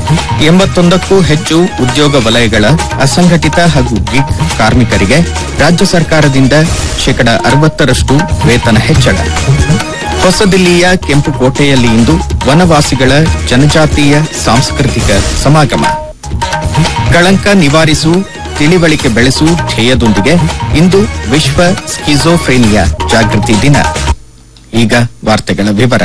ಎಂಬತ್ತೊಂದಕ್ಕೂ ಹೆಚ್ಚು ಉದ್ಯೋಗ ವಲಯಗಳ ಅಸಂಘಟಿತ ಹಾಗೂ ಗಿಗ್ ಕಾರ್ಮಿಕರಿಗೆ ರಾಜ್ಯ ಸರ್ಕಾರದಿಂದ ಶೇಕಡ ಅರವತ್ತರಷ್ಟು ವೇತನ ಹೆಚ್ಚಳ ಹೊಸದಿಲ್ಲಿಯ ಕೆಂಪುಕೋಟೆಯಲ್ಲಿ ಇಂದು ವನವಾಸಿಗಳ ಜನಜಾತೀಯ ಸಾಂಸ್ಕೃತಿಕ ಸಮಾಗಮ ಕಳಂಕ ನಿವಾರಿಸು ತಿಳಿವಳಿಕೆ ಬೆಳೆಸು ಧ್ಯೇಯದೊಂದಿಗೆ ಇಂದು ವಿಶ್ವ ಸ್ಕಿಜೋಫ್ರೇನಿಯಾ ಜಾಗೃತಿ ದಿನ ಈಗ ವಾರ್ತೆಗಳ ವಿವರ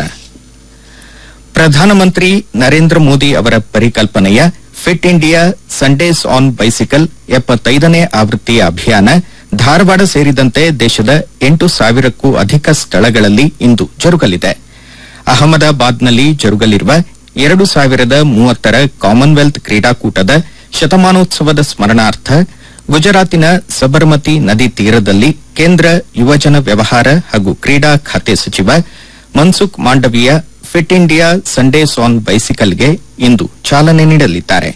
ಪ್ರಧಾನಮಂತ್ರಿ ನರೇಂದ್ರ ಮೋದಿ ಅವರ ಪರಿಕಲ್ಪನೆಯ fit India Sundays on bicycle ಎಪ್ಪತ್ತೈದನೇ ಆವೃತ್ತಿಯ ಅಭಿಯಾನ ಧಾರವಾಡ ಸೇರಿದಂತೆ ದೇಶದ ಎಂಟು ಸಾವಿರಕ್ಕೂ ಅಧಿಕ ಸ್ಥಳಗಳಲ್ಲಿ ಇಂದು ಜರುಗಲಿದೆ ಅಹಮದಾಬಾದ್ನಲ್ಲಿ ಜರುಗಲಿರುವ ಎರಡು ಸಾವಿರದ ಮೂವತ್ತರ ಕಾಮನ್ವೆಲ್ತ್ ಕ್ರೀಡಾಕೂಟದ ಶತಮಾನೋತ್ಸವದ ಸ್ಮರಣಾರ್ಥ ಗುಜರಾತಿನ ಸಬರಮತಿ ನದಿ ತೀರದಲ್ಲಿ ಕೇಂದ್ರ ಯುವಜನ ವ್ಯವಹಾರ ಹಾಗೂ ಕ್ರೀಡಾ ಖಾತೆ ಸಚಿವ Mansukh Mandaviya fit India Sundays on ಬೈಸಿಕಲ್ಗೆ ಇಂದು ಚಾಲನೆ ನೀಡಲಿದ್ದಾರೆ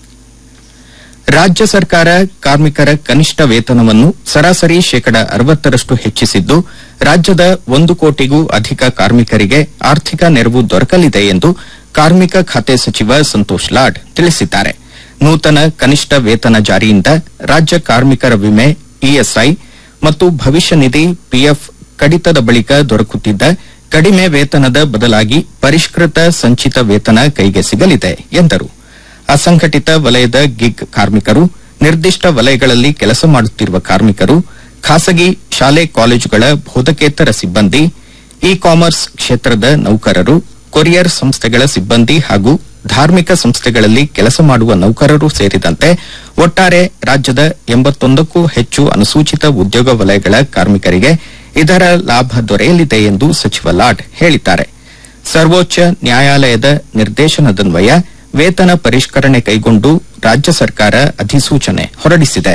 ರಾಜ್ಯ ಸರ್ಕಾರ ಕಾರ್ಮಿಕರ ಕನಿಷ್ಠ ವೇತನವನ್ನು ಸರಾಸರಿ ಶೇಕಡ ಅರವತ್ತರಷ್ಟು ಹೆಚ್ಚಿಸಿದ್ದು ರಾಜ್ಯದ ಒಂದು ಕೋಟಿಗೂ ಅಧಿಕ ಕಾರ್ಮಿಕರಿಗೆ ಆರ್ಥಿಕ ನೆರವು ದೊರಕಲಿದೆ ಎಂದು ಕಾರ್ಮಿಕ ಖಾತೆ ಸಚಿವ ಸಂತೋಷ್ ಲಾಡ್ ತಿಳಿಸಿದ್ದಾರೆ ನೂತನ ಕನಿಷ್ಠ ವೇತನ ಜಾರಿಯಿಂದ ರಾಜ್ಯ ಕಾರ್ಮಿಕರ ವಿಮೆ ಇಎಸ್ಐ ಮತ್ತು ಭವಿಷ್ಯ ನಿಧಿ ಪಿಎಫ್ ಕಡಿತದ ಬಳಿಕ ದೊರಕುತ್ತಿದ್ದ ಕಡಿಮೆ ವೇತನದ ಬದಲಾಗಿ ಪರಿಷ್ಕೃತ ಸಂಚಿತ ವೇತನ ಕೈಗೆ ಸಿಗಲಿದೆ ಎಂದರು ಅಸಂಘಟಿತ ವಲಯದ ಗಿಗ್ ಕಾರ್ಮಿಕರು ನಿರ್ದಿಷ್ಟ ವಲಯಗಳಲ್ಲಿ ಕೆಲಸ ಮಾಡುತ್ತಿರುವ ಕಾರ್ಮಿಕರು ಖಾಸಗಿ ಶಾಲೆ ಕಾಲೇಜುಗಳ ಬೋಧಕೇತರ ಸಿಬ್ಬಂದಿ ಇ ಕಾಮರ್ಸ್ ಕ್ಷೇತ್ರದ ನೌಕರರು ಕೊರಿಯರ್ ಸಂಸ್ಥೆಗಳ ಸಿಬ್ಬಂದಿ ಹಾಗೂ ಧಾರ್ಮಿಕ ಸಂಸ್ಥೆಗಳಲ್ಲಿ ಕೆಲಸ ಮಾಡುವ ನೌಕರರು ಸೇರಿದಂತೆ ಒಟ್ಟಾರೆ ರಾಜ್ಯದ ಎಂಬತ್ತೊಂದಕ್ಕೂ ಹೆಚ್ಚು ಅನುಸೂಚಿತ ಉದ್ಯೋಗ ವಲಯಗಳ ಕಾರ್ಮಿಕರಿಗೆ ಇದರ ಲಾಭ ದೊರೆಯಲಿದೆ ಎಂದು ಸಚಿವ ಲಾಡ್ ಹೇಳಿದ್ದಾರೆ ಸರ್ವೋಚ್ಚ ನ್ಯಾಯಾಲಯದ ನಿರ್ದೇಶನದನ್ವಯ ವೇತನ ಪರಿಷ್ಕರಣೆ ಕೈಗೊಂಡು ರಾಜ್ಯ ಸರ್ಕಾರ ಅಧಿಸೂಚನೆ ಹೊರಡಿಸಿದೆ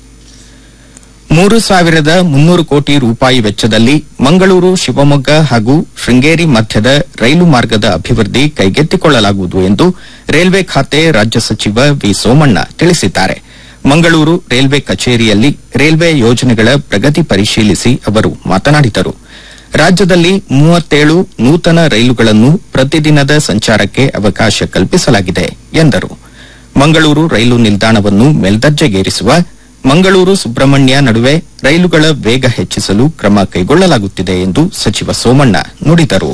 ಮೂರು ಸಾವಿರದ ಮುನ್ನೂರು ಕೋಟಿ ರೂಪಾಯಿ ವೆಚ್ಚದಲ್ಲಿ ಮಂಗಳೂರು ಶಿವಮೊಗ್ಗ ಹಾಗೂ ಶೃಂಗೇರಿ ಮಧ್ಯದ ರೈಲು ಮಾರ್ಗದ ಅಭಿವೃದ್ಧಿ ಕೈಗೆತ್ತಿಕೊಳ್ಳಲಾಗುವುದು ಎಂದು ರೈಲ್ವೆ ಖಾತೆ ರಾಜ್ಯ ಸಚಿವ ವಿ ಸೋಮಣ್ಣ ತಿಳಿಸಿದ್ದಾರೆ ಮಂಗಳೂರು ರೈಲ್ವೆ ಕಚೇರಿಯಲ್ಲಿ ರೈಲ್ವೆ ಯೋಜನೆಗಳ ಪ್ರಗತಿ ಪರಿಶೀಲಿಸಿ ಅವರು ಮಾತನಾಡಿದರು ರಾಜ್ಯದಲ್ಲಿ ಮೂವತ್ತೇಳು ನೂತನ ರೈಲುಗಳನ್ನು ಪ್ರತಿದಿನದ ಸಂಚಾರಕ್ಕೆ ಅವಕಾಶ ಕಲ್ಪಿಸಲಾಗಿದೆ ಎಂದರು ಮಂಗಳೂರು ರೈಲು ನಿಲ್ದಾಣವನ್ನು ಮೇಲ್ದರ್ಜೆಗೇರಿಸುವ ಮಂಗಳೂರು ಸುಬ್ರಹ್ಮಣ್ಯ ನಡುವೆ ರೈಲುಗಳ ವೇಗ ಹೆಚ್ಚಿಸಲು ಕ್ರಮ ಕೈಗೊಳ್ಳಲಾಗುತ್ತಿದೆ ಎಂದು ಸಚಿವ ಸೋಮಣ್ಣ ನುಡಿದರು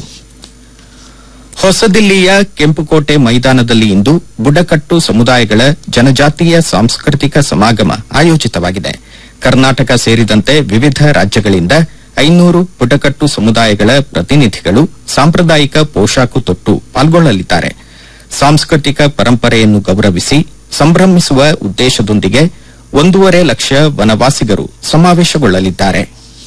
ಹೊಸದಿಲ್ಲಿಯ ಕೆಂಪುಕೋಟೆ ಮೈದಾನದಲ್ಲಿ ಇಂದು ಬುಡಕಟ್ಟು ಸಮುದಾಯಗಳ ಜನಜಾತೀಯ ಸಾಂಸ್ಕೃತಿಕ ಸಮಾಗಮ ಆಯೋಜಿತವಾಗಿದೆ ಕರ್ನಾಟಕ ಸೇರಿದಂತೆ ವಿವಿಧ ರಾಜ್ಯಗಳಿಂದ ಐನೂರು ಬುಡಕಟ್ಟು ಸಮುದಾಯಗಳ ಪ್ರತಿನಿಧಿಗಳು ಸಾಂಪ್ರದಾಯಿಕ ಪೋಷಾಕು ತೊಟ್ಟು ಪಾಲ್ಗೊಳ್ಳಲಿದ್ದಾರೆ ಸಾಂಸ್ಕೃತಿಕ ಪರಂಪರೆಯನ್ನು ಗೌರವಿಸಿ ಸಂಭ್ರಮಿಸುವ ಉದ್ದೇಶದೊಂದಿಗೆ ಒಂದೂವರೆ ಲಕ್ಷ ವನವಾಸಿಗರು ಸಮಾವೇಶಗೊಳ್ಳಲಿದ್ದಾರೆ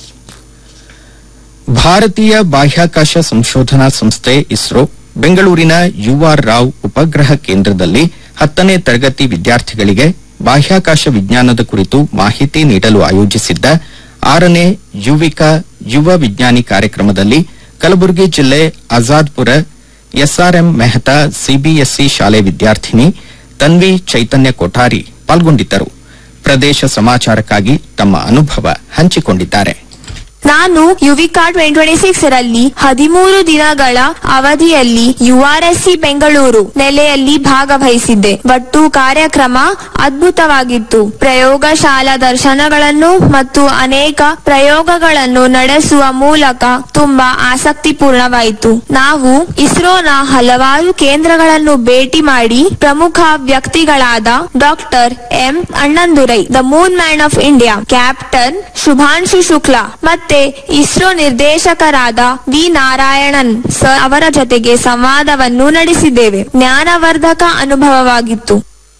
ಭಾರತೀಯ ಬಾಹ್ಯಾಕಾಶ ಸಂಶೋಧನಾ ಸಂಸ್ಥೆ ಇಸ್ರೋ ಬೆಂಗಳೂರಿನ ಯುಆರ್ ರಾವ್ ಉಪಗ್ರಹ ಕೇಂದ್ರದಲ್ಲಿ ಹತ್ತನೇ ತರಗತಿ ವಿದ್ಯಾರ್ಥಿಗಳಿಗೆ ಬಾಹ್ಯಾಕಾಶ ವಿಜ್ಞಾನದ ಕುರಿತು ಮಾಹಿತಿ ನೀಡಲು ಆಯೋಜಿಸಿದ್ದ ಆರನೇ ಯುವಿಕಾ ಯುವ ವಿಜ್ಞಾನಿ ಕಾರ್ಯಕ್ರಮದಲ್ಲಿ ಕಲಬುರಗಿ ಜಿಲ್ಲೆ ಆಜಾದ್ಪುರ ಎಸ್ಆರ್ಎಂ ಮೆಹ್ತಾ ಸಿಬಿಎಸ್ಇ ಶಾಲೆ ವಿದ್ಯಾರ್ಥಿನಿ ತನ್ವಿ ಚೈತನ್ಯ ಕೊಠಾರಿ ಪಾಲ್ಗೊಂಡಿದ್ದರು ಪ್ರದೇಶ ಸಮಾಚಾರಕ್ಕಾಗಿ ತಮ್ಮ ಅನುಭವ ಹಂಚಿಕೊಂಡಿದ್ದಾರೆ ನಾನು ಯುವಿಕಾ ಟ್ವೆಂಟಿ ಟ್ವೆಂಟಿ ಸಿಕ್ಸ್ ರಲ್ಲಿ ಹದಿಮೂರು ದಿನಗಳ ಅವಧಿಯಲ್ಲಿ ಯುಆರ್ಎಸ್ಸಿ ಬೆಂಗಳೂರು ನೆಲೆಯಲ್ಲಿ ಭಾಗವಹಿಸಿದ್ದೆ ಒಟ್ಟು ಕಾರ್ಯಕ್ರಮ ಅದ್ಭುತವಾಗಿತ್ತು ಪ್ರಯೋಗಶಾಲಾ ದರ್ಶನಗಳನ್ನು ಮತ್ತು ಅನೇಕ ಪ್ರಯೋಗಗಳನ್ನು ನಡೆಸುವ ಮೂಲಕ ತುಂಬಾ ಆಸಕ್ತಿಪೂರ್ಣವಾಯಿತು ನಾವು ಇಸ್ರೋನ ಹಲವಾರು ಕೇಂದ್ರಗಳನ್ನು ಭೇಟಿ ಮಾಡಿ ಪ್ರಮುಖ ವ್ಯಕ್ತಿಗಳಾದ doctor M Annadurai the moon man of India captain Shubhanshu Shukla ಮತ್ತೆ ಇಸ್ರೋ ನಿರ್ದೇಶಕರಾದ ವಿ ನಾರಾಯಣನ್ ಸರ್ ಅವರ ಜೊತೆಗೆ ಸಂವಾದವನ್ನು ನಡೆಸಿದ್ದೇವೆ ಜ್ಞಾನವರ್ಧಕ ಅನುಭವವಾಗಿತ್ತು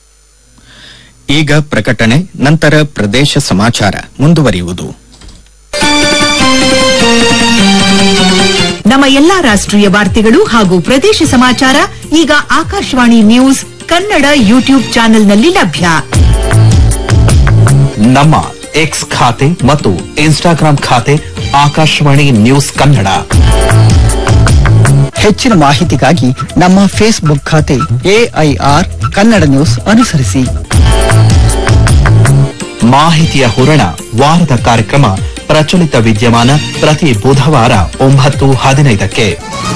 ಈಗ ಪ್ರಕಟಣೆ ನಂತರ ಪ್ರದೇಶ ಸಮಾಚಾರ ಮುಂದುವರಿಯುವುದು ನಮ್ಮ ಎಲ್ಲಾ ರಾಷ್ಟ್ರೀಯ ವಾರ್ತೆಗಳು ಹಾಗೂ ಪ್ರದೇಶ ಸಮಾಚಾರ ಈಗ ಆಕಾಶವಾಣಿ ನ್ಯೂಸ್ ಕನ್ನಡ ಯೂಟ್ಯೂಬ್ ಚಾನೆಲ್ನಲ್ಲಿ ಲಭ್ಯ ನಮ್ಮ ಎಕ್ಸ್ ಖಾತೆ ಮತ್ತು ಇನ್ಸ್ಟಾಗ್ರಾಂ ಖಾತೆ ಆಕಾಶವಾಣಿ ನ್ಯೂಸ್ ಕನ್ನಡ ಹೆಚ್ಚಿನ ಮಾಹಿತಿಗಾಗಿ ನಮ್ಮ ಫೇಸ್ಬುಕ್ ಖಾತೆ ಎಐಆರ್ ಕನ್ನಡ ನ್ಯೂಸ್ ಅನುಸರಿಸಿ ಮಾಹಿತಿಯ ಹೂರಣ ವಾರದ ಕಾರ್ಯಕ್ರಮ ಪ್ರಚಲಿತ ವಿದ್ಯಮಾನ ಪ್ರತಿ ಬುಧವಾರ ಒಂಬತ್ತು ಹದಿನೈದಕ್ಕೆ